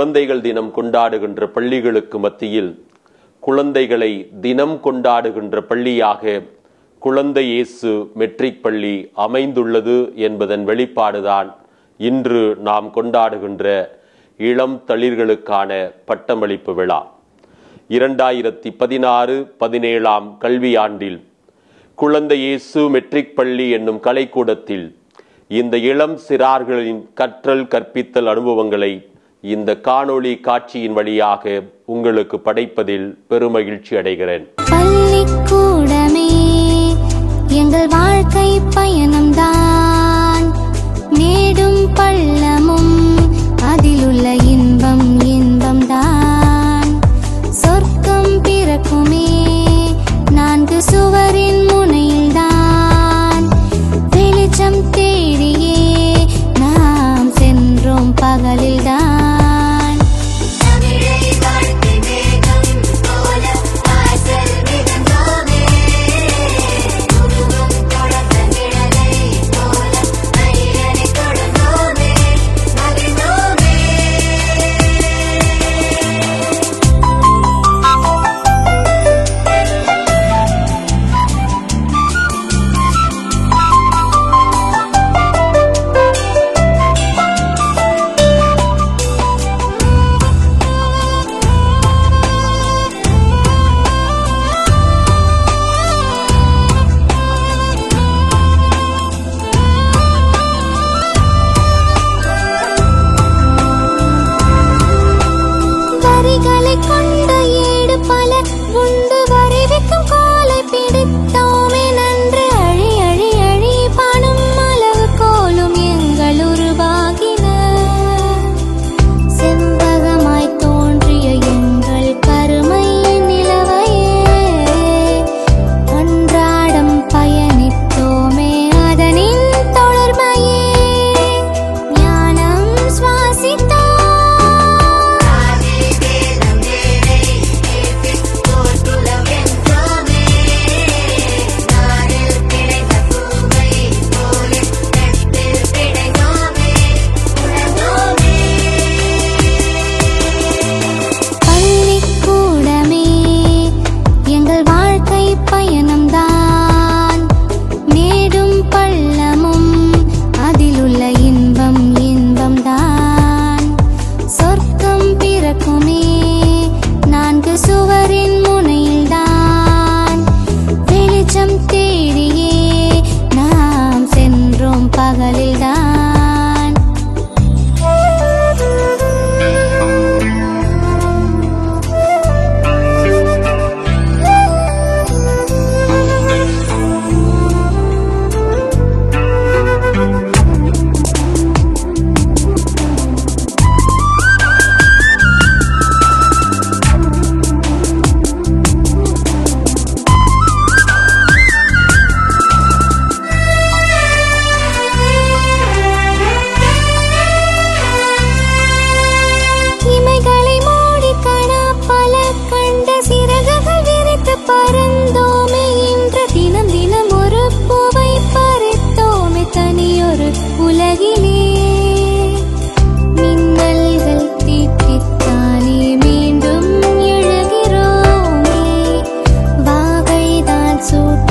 குழந்தைகள் தினம் கொண்டாடுகின்ற பள்ளிகளுக்கு மத்தியில் குழந்தைகளை தினம் கொண்டாடுகின்ற பள்ளியாக குழந்தை இயேசு மெட்ரிக் பள்ளி அமைந்துள்ளது என்பதன் வெளிப்பாடுதான் இன்று நாம் கொண்டாடுகின்ற இளம் தளிர்களுக்கான பட்டமளிப்பு விழா இரண்டாயிரத்தி பதினாறு பதினேழாம் கல்வியாண்டில் குழந்தை இயேசு மெட்ரிக் பள்ளி என்னும் கலைக்கூடத்தில் இந்த இளம் சிறார்களின் கற்றல் கற்பித்தல் அனுபவங்களை இந்த காணொளி காட்சியின் வழியாக உங்களுக்கு படைப்பதில் பெருமகிழ்ச்சி அடைகிறேன் பள்ளிக்கூடமே எங்கள் வாழ்க்கை பயணம்தான் மேடும் பள்ளமும் அதிலுள்ள இன்பம் இன்பம்தான் சொர்க்கம் பிறக்குமே நான்கு சுவரின் முனையில்தான் வெளிச்சம் தேடியே நாம் சென்றோம் பகலில்தான் தமிழை வாழ்க்கை மேகம் போல வாசல் மிதந்தோமே உருவம் தொடர்ந்த நிழலை போல மயிலனை தொடர்ந்தோமே மகிழ்ந்தோமே வரிகளை கொண்ட ஏடு பல உண்டு வரைவிக்கும் கோலை பிடித்தோமே நன்று அழி அழி அழி பணும் அளவு கோலும் எங்கள் உருவாகின செண்பகமாய் தோன்றிய எங்கள் கருமை நிலவையே அன்றாடம் பயணித்தோமே அதனின் தொடர்மையே ஞானம் சுவாசித்தோம் ஆதி வேதம் வேலை ஏற்றி போர்க்குலம் வென்றோமே நாரில் கிடைத்த பூவை போல நட்பில் பிணைந்தோமே உணர்ந்தோமே பள்ளிக்கூடமே எங்கள் வாழ்க்கை பயணம்தான் மேடும் பள்ளமும் அதிலுள்ள இன்பம் இன்பம்தான் சொர்க்கம் பிறக்குமே நான்கு சுவரின் முனையில்தான் வெளிச்சம் தேடியே நாம் சென்றோம் பகலில்தான் இமைகளை மூடி கணா பல கண்ட சிறகுகள் விரித்து பறந்தோமே இன்று தினம் தினம் ஒரு பூவை பறித்தோமே தனியொரு உலகிலே மின்னல்கள் தீட்டித்தானே மீண்டும் எழுகிறோமே வாகைதான் சூட்ட